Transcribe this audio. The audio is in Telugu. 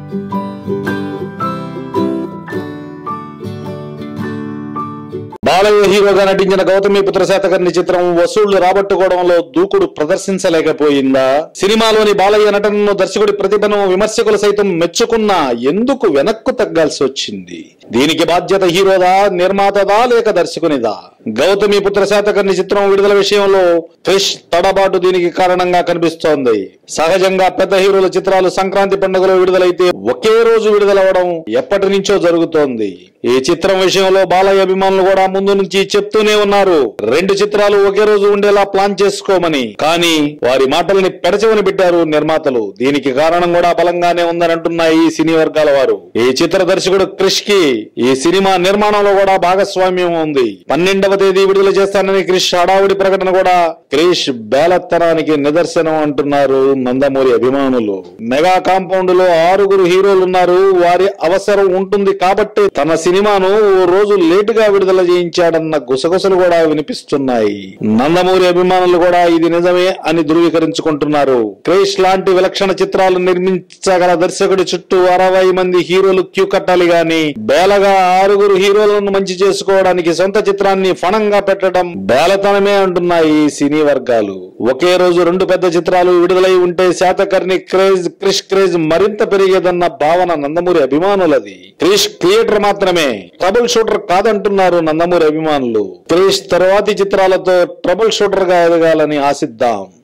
బాలయ్య హీరోగా నటించిన గౌతమి పుత్ర శాతకర్ణి చిత్రం వసూళ్లు రాబట్టుకోవడంలో దూకుడు ప్రదర్శించలేకపోయిందా సినిమాలోని బాలయ్య నటనను దర్శకుడి ప్రతిభను విమర్శకులు సైతం మెచ్చుకున్నా ఎందుకు వెనక్కు తగ్గాల్సి వచ్చింది దీనికి బాధ్యత హీరోదా నిర్మాతదా లేక దర్శకునిదా గౌతమి పుత్ర శాతకర్ణి చిత్రం విడుదల విషయంలో క్రిష్ తడబాటు దీనికి కారణంగా కనిపిస్తోంది సహజంగా పెద్ద హీరోల చిత్రాలు సంక్రాంతి పండుగలో విడుదలైతే ఒకే రోజు విడుదలవడం ఎప్పటి నుంచో జరుగుతోంది ఈ చిత్రం విషయంలో బాలయ్య అభిమానులు కూడా ముందు నుంచి చెప్తూనే ఉన్నారు రెండు చిత్రాలు ఒకే రోజు ఉండేలా ప్లాన్ చేసుకోమని కానీ వారి మాటల్ని పెడచెవని పెట్టారు నిర్మాతలు దీనికి కారణం కూడా బలంగానే ఉందని అంటున్నాయి ఈ సినీ వర్గాల వారు ఈ చిత్ర దర్శకుడు క్రిష్ కి ఈ సినిమా నిర్మాణంలో కూడా భాగస్వామ్యం ఉంది పన్నెండవ తేదీ విడుదల చేస్తానని క్రిష్ హడావుడి ప్రకటన కూడా క్రిష్ బేలత్తనానికి నిదర్శనం అంటున్నారు నందమూరి అభిమానులు మెగా కాంపౌండ్ లో ఆరుగురు హీరోలు ఉన్నారు వారి అవసరం ఉంటుంది కాబట్టి తన సినిమాను ఓ రోజు లేటుగా విడుదల చేయించాడన్న గుసగుసలు కూడా వినిపిస్తున్నాయి నందమూరి అభిమానులు కూడా ఇది నిజమే అని ధృవీకరించుకుంటున్నారు క్రేష్ లాంటి విలక్షణ చిత్రాలు నిర్మించగల దర్శకుడి చుట్టూ అరవై మంది హీరోలు క్యూ కట్టాలి గాని బేలగా ఆరుగురు హీరోలను మంచి చేసుకోవడానికి సొంత చిత్రాన్ని ఫణంగా పెట్టడం బేలతనమే అంటున్నాయి ఈ సినీ వర్గాలు ఒకే రోజు రెండు పెద్ద చిత్రాలు విడుదలై ఉంటే శాతకర్ణి క్రేజ్ క్రిష్ క్రేజ్ మరింత పెరిగేదన్న భావన నందమూరి అభిమానులది క్రిష్ క్రియేటర్ మాత్రమే ట్రబుల్ షూటర్ కాదంటున్నారు నందమూరి అభిమానులు క్రిష్ తర్వాతి చిత్రాలతో ట్రబుల్ షూటర్ గా ఎదగాలని ఆశిద్దాం